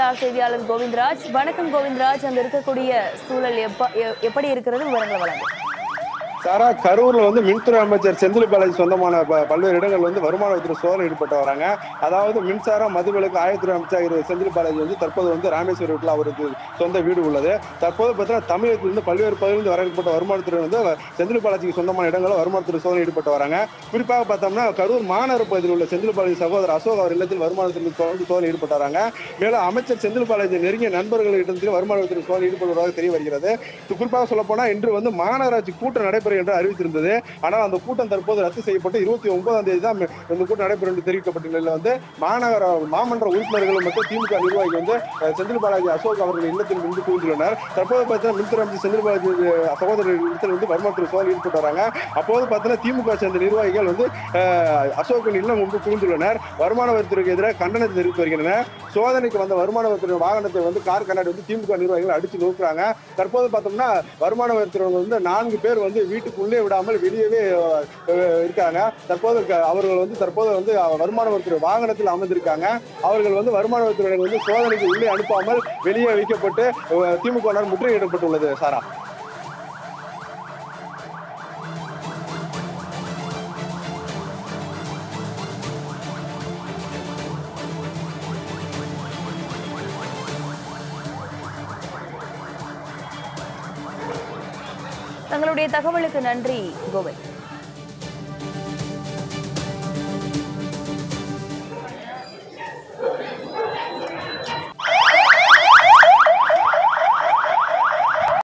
star செய்தியாளர் கோவிந்தராஜ் வணக்கம் கோவிந்தராஜ் அங்க இருக்கக்கூடிய சூழல் எப்ப எ- எப்படி இருக்கிறது விவரங்களை வழங்கும் சாரா கரூர்ல வந்து மின்துறை அமைச்சர் செந்தில் பாலாஜி சொந்தமான ப- பல்வேறு இடங்கள் வந்து வருமான வரித்துறை சோதனை ஈடுபட்டு வராங்க அதாவது மின்சாரம் மதுவிலக்கு ஆயத்துறை அமைச்சர் செந்தில் பாலாஜி வந்து தற்போது வந்து ராமேஸ்வரம் வீட்டில் அவருக்கு சொந்த வீடு உள்ளது தற்போது பார்த்தீங்கன்னா தமிழகத்திலிருந்து பல்வேறு பகுதிகளில் வரப்பட்ட வருமானத்துறை வந்து செந்தில் பாலாஜிக்கு சொந்தமான இடங்களில் வருமானத்துறை சோதனை ஈடுபட்டு வராங்க குறிப்பாக பார்த்தோம்னா கரூர் மாநகர பகுதியில் உள்ள செந்தில் பாலாஜி சகோதரர் அசோக் அவர் இல்லத்தில் வருமானத்துறை தொடர்ந்து சோதனை ஈடுபட்டு வராங்க மேலும் அமைச்சர் செந்தில் பாலாஜி நெருங்கிய நண்பர்களிடத்தில் வருமான வரித்துறை சோதனை ஈடுபடுவதாக தெரிய வருகிறது குறிப்பாக சொல்ல போனா இன்று வந்து மாநகராட்சி கூட்டம் நடைபெறும் என்று அறிவித்திருந்தது ஆனால் அந்த கூட்டம் தற்போது ரத்து செய்யப்பட்டு இருபத்தி ஒன்பதாம் தேதி தான் இந்த கூட்டம் நடைபெறும் என்று தெரிவிக்கப்பட்ட நிலையில் வந்து மாநகர மாமன்ற உறுப்பினர்கள் மற்றும் திமுக நிர்வாகிகள் வந்து அஹ், செந்தில் பாலாஜி அசோக் அவர்கள் இல்லத்தில் நின்று குவிந்துள்ளனர் தற்போது பார்த்தீங்கன்னா மின்துறை அமைச்சர் செந்தில் பாலாஜி அஹ், சகோதரர் இல்லத்தில் வந்து வருமானத்துறை சோதனை ஈடுபட்டு வராங்க அப்போது பார்த்தீங்கன்னா திமுக சேர்ந்த நிர்வாகிகள் வந்து அஹ், அசோக்கின் இல்லம் முன்பு குவிந்துள்ளனர் வருமான வரித்துறைக்கு எதிராக கண்டனத்தை தெரிவித்து வருகின்றனர் சோதனைக்கு வந்த வருமான வரித்துறை வாகனத்தை வந்து கார் கண்ணாடி வந்து திமுக நிர்வாகிகள் அடிச்சு நோக்குறாங்க தற்போது பார்த்தோம்னா வருமான வரித்துறை வந்து நான்கு பேர் வந்து வீட்டுக்குள்ளே விடாமல் வெளியவே அஹ், இருக்காங்க தற்போது க- அவர்கள் வந்து தற்போது வந்து அஹ், வருமான வரித்துறை வாகனத்தில் அமர்ந்திருக்காங்க அவர்கள் வந்து வருமான வரித்துறை வந்து சோதனைக்கு உள்ளே அனுப்பாமல் வெளியே வைக்கப்பட்டு அஹ், திமுகவினர் முற்றுகையிடப்பட்டுள்ளது சாரா தங்களுடைய தகவலுக்கு நன்றி கோவிந்த்